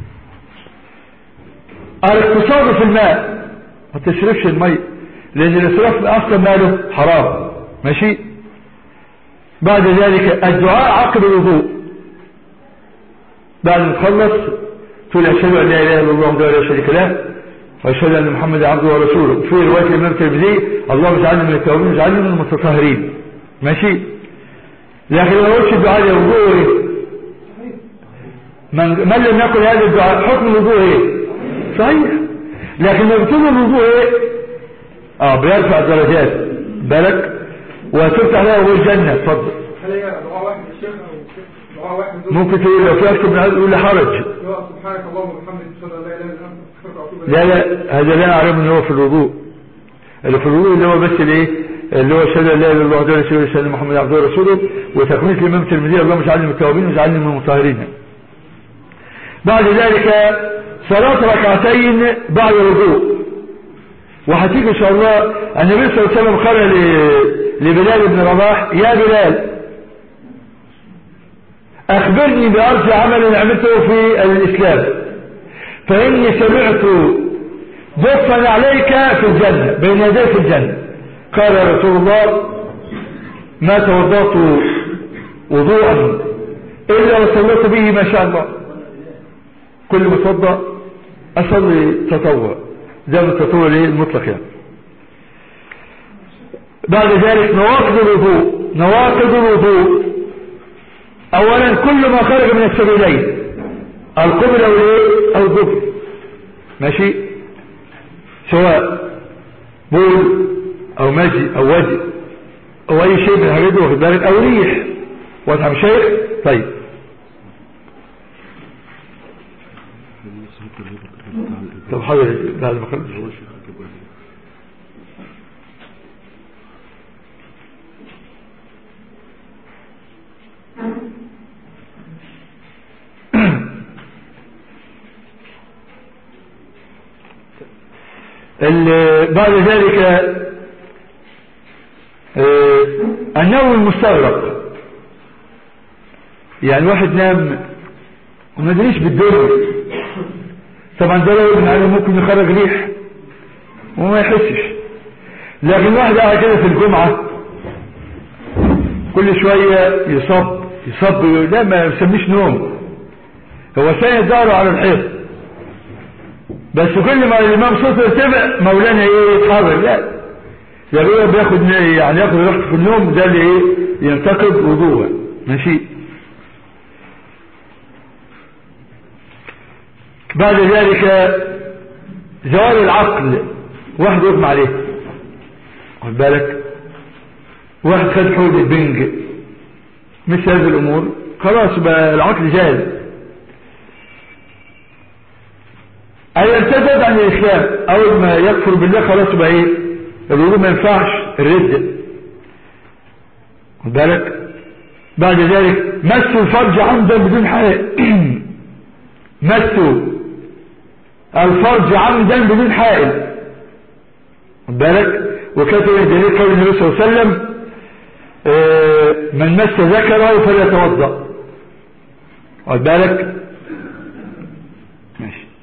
Speaker 2: الاقتصاد في الماء ما تشربش المي لان الاسراف اصلا ماله حرام ماشي بعد ذلك الدعاء عقب الوضوء بعد ما تخلص تقول اشهد ان لا اله الا الله وحده لا شريك له واشهد ان محمدا عبده ورسوله في روايه الامام الترمذي اللهم اجعلنا من التوابين واجعلنا من المتطهرين ماشي لكن ما قلتش الدعاء ده وضوء ايه من, من لم يقل هذا الدعاء حكم الوضوء ايه صحيح لكن لو بتقول الوضوء ايه اه بيرفع الدرجات بالك وتفتح له ابواب الجنه اتفضل
Speaker 8: هل هي دعاء واحد يا شيخ او دعاء واحد دول
Speaker 2: ممكن تقول لو في اكتب من هذا يقول لي حرج
Speaker 8: سواء سبحانك اللهم وبحمدك اشهد ان لا اله الا انت استغفرك واتوب اليك
Speaker 2: لا لا هذا لا اعلم ان هو في الوضوء اللي في الوضوء اللي هو بس الايه اللي هو اشهد ان لا اله الا الله وحده لا شريك له واشهد ان محمدا عبده ورسوله وتكمله الامام الترمذي اللهم اجعلني من التوابين واجعلني من المطهرين بعد ذلك صلاة ركعتين بعد الوضوء وهتيجي ان شاء الله النبي صلى الله عليه وسلم قال ل- لبلال بن رباح يا بلال اخبرني بارجى عمل عملته في الاسلام فاني سمعت دفا عليك في الجنة بين يديك في الجنة قال يا رسول الله ما توضأت وضوءا إلا وصليت به ما شاء الله كل ما اتوضا أصلي تطوع ده من التطوع ليه المطلق يعني بعد ذلك نواقض الوضوء نواقض الوضوء أولا كل ما خرج من السبيلين القبل أو الايه أو الدبر ماشي سواء بول او مجي او وجه او اي شيء من الحاجات دي واخد بالك او ريح واضح يا شيخ طيب طب حاضر بعد ما خلص ال- بعد ذلك آه، النوم المستغرق يعني واحد نام وما ادريش بالدنيا طبعا ده لو ابن عليه ممكن يخرج ريح وما يحسش لكن واحد قاعد كده في الجمعة كل شوية يصب يصب لا ما يسميش نوم هو ساند داره على الحيط بس كل ما الامام صوته يرتفع مولانا ايه يتحرك لا ده هو بياخد يعني ياخد راحته في النوم ده اللي ايه ينتقد وضوءه ماشي بعد ذلك زوال العقل واحد يغمى عليه خد بالك واحد خد حول البنج مثل هذه الامور خلاص بقى العقل زال أي ارتدد عن الإسلام أول ما يكفر بالله خلاص بقى إيه الوضوء ما ينفعش الرد خد بالك بعد ذلك مسوا الفرج عمدا بدون حائل مسوا الفرج عمدا بدون حائل خد بالك وكتب دليل قول النبي صلى الله عليه وسلم آه، من مس ذكره فليتوضا خد بالك ماشي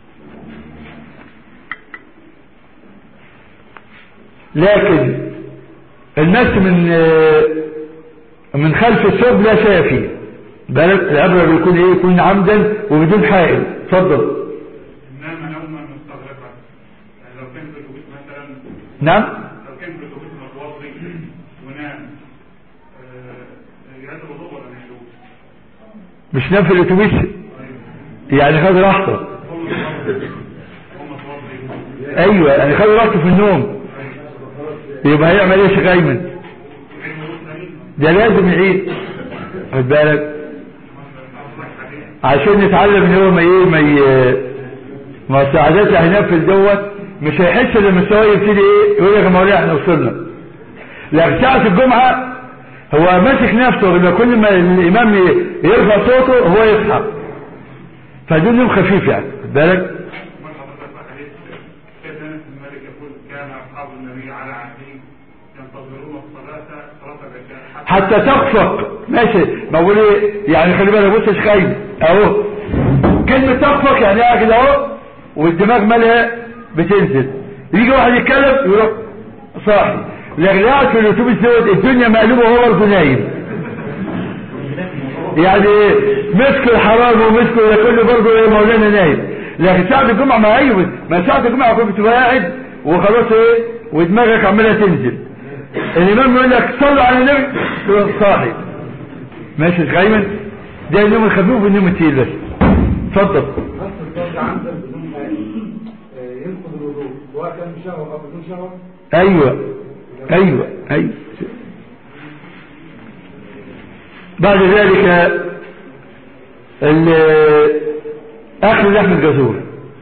Speaker 2: لكن المس من آه، من خلف الثوب لا شيء فيه بالك العبرة بيكون ايه يكون عمدا وبدون حائل اتفضل
Speaker 3: نام نوما مستغرقا يعني لو كان في الاتوبيس مثلا
Speaker 2: نعم
Speaker 3: لو كان في الاتوبيس متوضي ونام آه، يعيد الوضوء ولا ما يعيدوش؟
Speaker 2: مش نام في الاتوبيس يعني خد راحته
Speaker 3: هو متوضي هو متوضي
Speaker 2: ايوه يعني خد راحته في النوم يبقى هيعمل ايه يا شيخ ايمن
Speaker 3: يعيد الوضوء ثاني
Speaker 2: ده لازم يعيد خد بالك عشان نتعلم ان هو ما ايه ما ي... ما سعادته هينفذ دوت مش هيحس لما السواق يبتدي ايه يقول لك يا مولانا احنا وصلنا لكن ساعة الجمعة هو ماسك نفسه لما كل ما الامام ي- يرفع صوته هو يصحى فده نوم خفيف يعني خد بالك
Speaker 3: من حضرتك في حديث سيدنا انس بن مالك يقول كان اصحاب النبي على عهده ينتظرون الصلاه صلاه العشاء
Speaker 2: حتى تخفق ماشي ما بقول ايه يعني خلي بالك بص يا شيخ ايمن اهو كلمة تخفق يعني قاعد كده اهو والدماغ مالها بتنزل يجي واحد يتكلم يروح صاحي لكن قاعد في الاتوبيس دوت الدنيا مقلوبه وهو برضه نايم يعني مسكوا الحرام ومسكوا ده كله برضه ايه مولانا نايم لكن ساعة الجمعة ما ايوه ما ساعة الجمعة كنت بتبقى قاعد وخلاص ايه ودماغك عمالة تنزل الامام يقول لك صلوا على النبي تروح صاحي ماشي يا ايمن ده النوم الخفيف والنوم التقيل بس اتفضل
Speaker 8: نفس الضغط عندك بدون حاجة آه، ينقض الوضوء سواء كان بشهوة أو بدون شهوة
Speaker 2: ايوه ايوه ايوه بعد ذلك ال- اكل لحم الجزور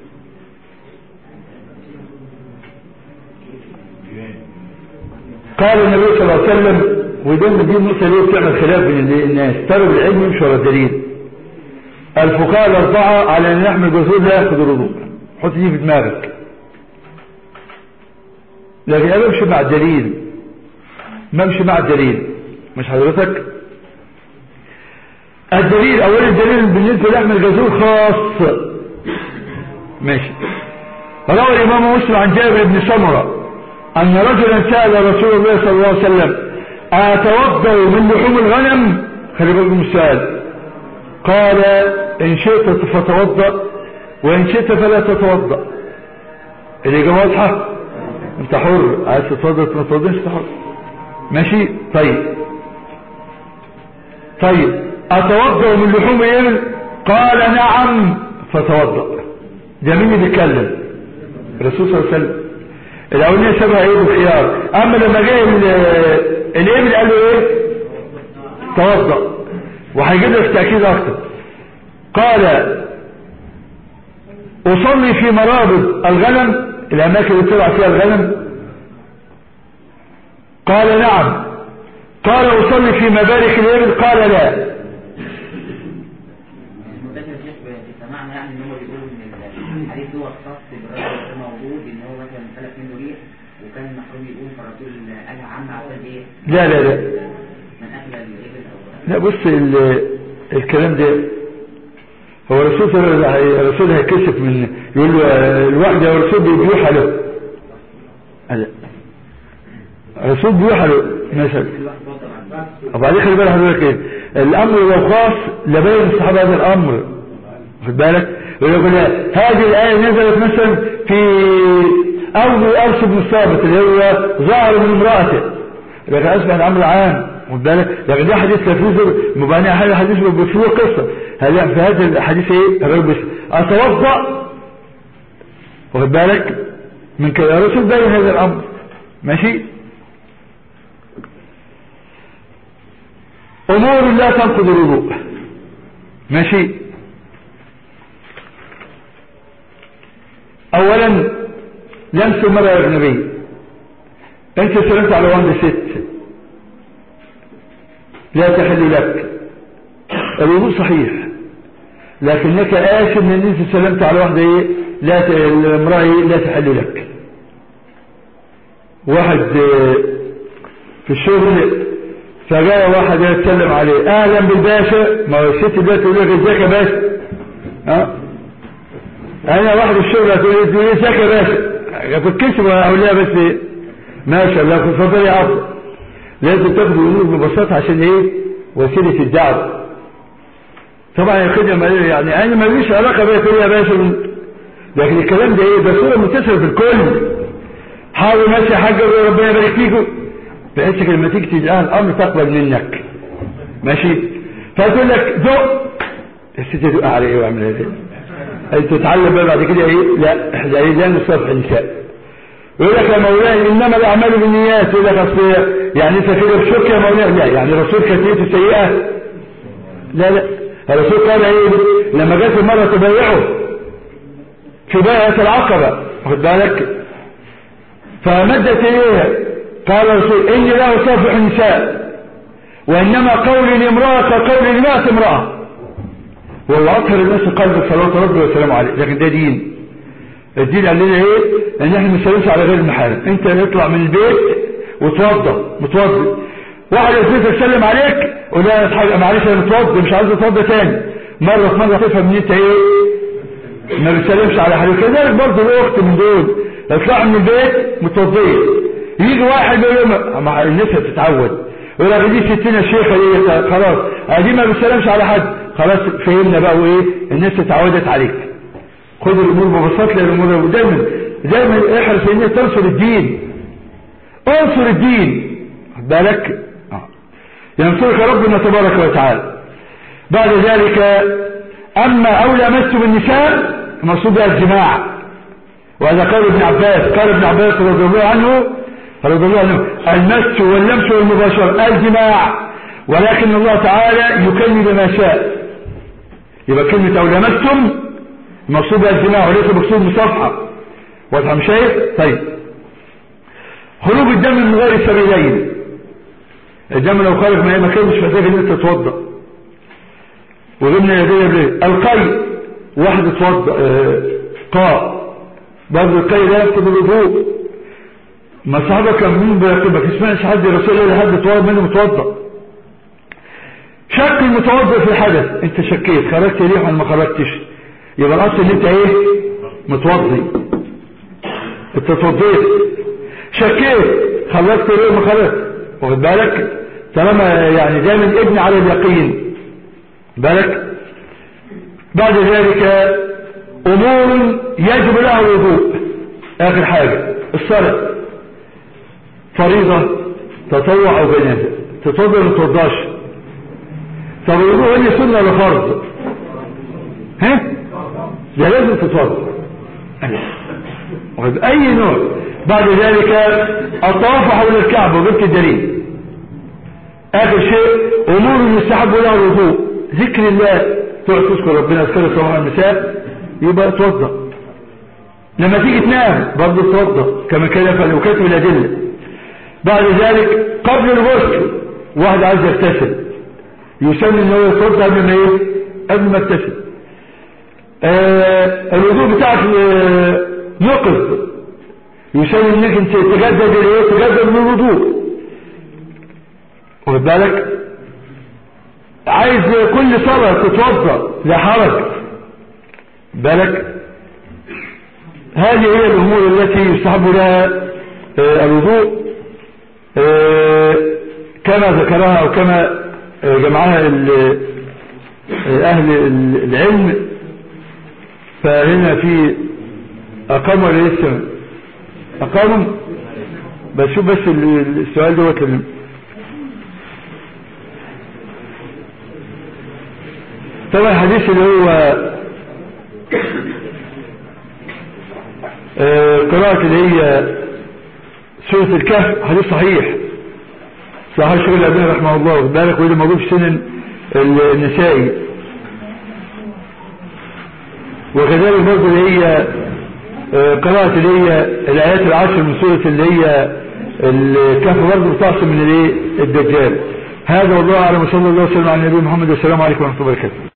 Speaker 2: قال النبي صلى الله عليه وسلم ودون دي النقطه ليه بتعمل خلاف بين ال- الناس طلب العلم يمشي ورا الدليل الفقهاء الاربعه على ان لحم الجزور لا ياخذ الوضوء حط دي في دماغك لكن انا بمشي مع الدليل ما امشي مع الدليل مش حضرتك الدليل اول الدليل بالنسبه لحم الجزور خاص ماشي روى الامام مسلم عن جابر بن سمره ان رجلا سال رسول الله صلى الله عليه وسلم اتوضا من لحوم الغنم خلي بالكم من السؤال قال ان شئت فتوضا وان شئت فلا تتوضا الاجابه واضحه انت حر عايز تتوضا ما تتوضاش انت حر ماشي طيب طيب اتوضا من لحوم الابل قال نعم فتوضا ده مين اللي بيتكلم الرسول صلى الله عليه وسلم الاولانيه شبه ايه بالخيار اما لما جه ال- الابل قال له ايه توضا وهيجيب لك تاكيد اكتر قال اصلي في مرابض الغنم الاماكن اللي بتطلع فيها الغنم قال نعم قال اصلي في مبارك الابل قال لا
Speaker 4: منتشر الشيخ في سماعنا يعني ان هو بيقول ان الحديث ده خاص بالرجل اللي موجود ان هو مثلا سلك منه ريح وكان المحروم يقول فالرسول قالها عامة عشان ايه؟
Speaker 2: لا لا لا
Speaker 4: من اكل الابل او
Speaker 2: لا بص ال- الكلام ده هو الرسول صلى الله عليه- الرسول هيكشف من يقول له آه، الواحد يا رسول بيوحى له لا. الرسول بيوحى له مثلا وبعدين خلي بالك حضرتك ايه الامر لو خاص لبين الصحابه هذا الامر خد بالك يقول لك لا، هذه الايه نزلت مثلا في اول ارس بن الصابت اللي هو ظهر من امراته لكن اصبح الامر عام خد بالك لكن ده حديث تفوز مباني هذا حديث بفيه قصه هذا في هذا الحديث ايه الرجل بس اتوضا واخد بالك من كده الرسول بين هذا الامر ماشي امور لا تنقض الوضوء ماشي اولا لمس المرأة الاجنبية انت سلمت على واحدة ست لا تحل لك الوضوء صحيح لكنك آثم ان انت سلمت على واحدة ايه لا ت... المرأة ايه لا تحل لك واحد آه، في الشغل فجاء واحد يتسلم عليه اهلا بالباشا ما هو الست دلوقتي تقول لك ازيك يا باشا ها انا واحد في الشغل هتقول لي تقول لي ازيك يا باشا كنت كسب اقول لها بس ايه ما شاء الله كنت اتفضل يا عبد لازم تاخد الامور ببساطه عشان ايه وسيله الدعوه طبعا ياخدها ما- يعني انا ماليش علاقه بيها تقول لي يا باشا لكن الكلام ده ايه ده صوره منتشره في الكل حاول ماشي يا حاج ربنا يبارك فيكم بحيث لما تيجي تجاه الامر تقبل منك ماشي فتقول لك دق الست تدق على ايه واعمل ايه انت تتعلم بقى بعد كده ايه لا احنا ايه لا نصافح النساء يقول لك يا مولاي انما الاعمال بالنيات يقول لك اصل يعني انت كده بشك يا مولاي لا يعني الرسول كانت نيته سيئه لا لا الرسول قال ايه لما جت المره تبايعه في بيعه العقبه واخد بالك فمدت اليها قال الرسول اني لا اصافح النساء وانما قولي لامراه كقولي لمئة امراه والله اطهر الناس قلب صلوات ربي وسلامه عليه لكن ده دين الدين قال لنا ايه ان احنا ما نسلمش على غير المحارم انت اطلع من البيت وتوضى متوضي واحد يصير يسلم عليك قول له يا حاجه معلش انا متوضي مش عايز اتوضى تاني مره في مره تفهم ان انت ايه ما بيسلمش على حد كذلك برضه الاخت من دول يطلعوا من البيت متوضيه يجي واحد يقول لهم مع الناس هتتعود يقول لك دي ستنا الشيخه دي خلاص دي ما بيسلمش على حد خلاص فهمنا بقى وايه الناس اتعودت عليك خد الامور ببساطه لان الامور دايما دايما احرص ان انت تنصر الدين انصر الدين خد بالك آه. ينصرك ربنا تبارك وتعالى بعد ذلك اما او لمستم النساء المقصود بها الجماع وهذا قال ابن عباس قال ابن عباس رضي الله عنه رضي الله عنه المس واللمس والمباشرة الجماع ولكن الله تعالى يكلم بما شاء يبقى كلمة او لمستم المقصود بها الجماع وليس مقصود مصافحة واضح مش شايف طيب خروج الدم من غير سبيلين الدم لو خرج من اي مكان مش محتاج ان انت تتوضا وغبنا يدينا بليه القي واحد اتوضا اه قاء برضه القي لا يفقد الوضوء ما الصحابه كان مين بيقول ما تسمعش حد رسول الله حد اتوضا منه متوضا شك المتوضا في الحدث انت شكيت خرجت ريح ولا ما خرجتش يبقى الاصل ان انت ايه متوضي انت اتوضيت شكيت خلصت ريح ما خرجت واخد بالك طالما يعني دايما ابني على اليقين بالك بعد ذلك امور يجب لها الوضوء اخر حاجة الصلاة فريضة تطوع او جنازة تتوضا ولا تتوضاش طب الوضوء هل سنة ولا فرض ها ده لازم تتوضا اي نوع بعد ذلك الطواف حول الكعبة وجبت الدليل اخر شيء امور يستحب لها الوضوء ذكر الله تقعد تذكر ربنا اذكر صباح المساء يبقى توضا لما تيجي تنام برضه توضا كما كان يفعل وكاتب الادله بعد ذلك قبل الغسل واحد عايز يغتسل يسمى ان هو يتوضا قبل ما ايه قبل ما يغتسل آه الوضوء بتاعك آه يقظ يسمى انك انت تجدد الايه تجدد من الوضوء واخد بالك عايز كل صلاة تتوضا لا حرج بالك هذه هي الامور التي يستحب لها آه الوضوء آه كما ذكرها او كما آه جمعها اهل العلم فهنا في اقاموا ولا لسه اقاموا بس شوف بس السؤال دوت طبعا الحديث اللي هو قراءة اللي هي سورة الكهف حديث صحيح صحيح الشيخ الأبنى رحمه الله واخد بالك وده موجود في سنن النسائي وكذلك برضه اللي هي قراءة اللي هي الآيات العشر من سورة اللي هي الكهف برضه بتعصم من الايه الدجال هذا والله أعلم وصلى الله وسلم على النبي محمد والسلام عليكم ورحمة الله وبركاته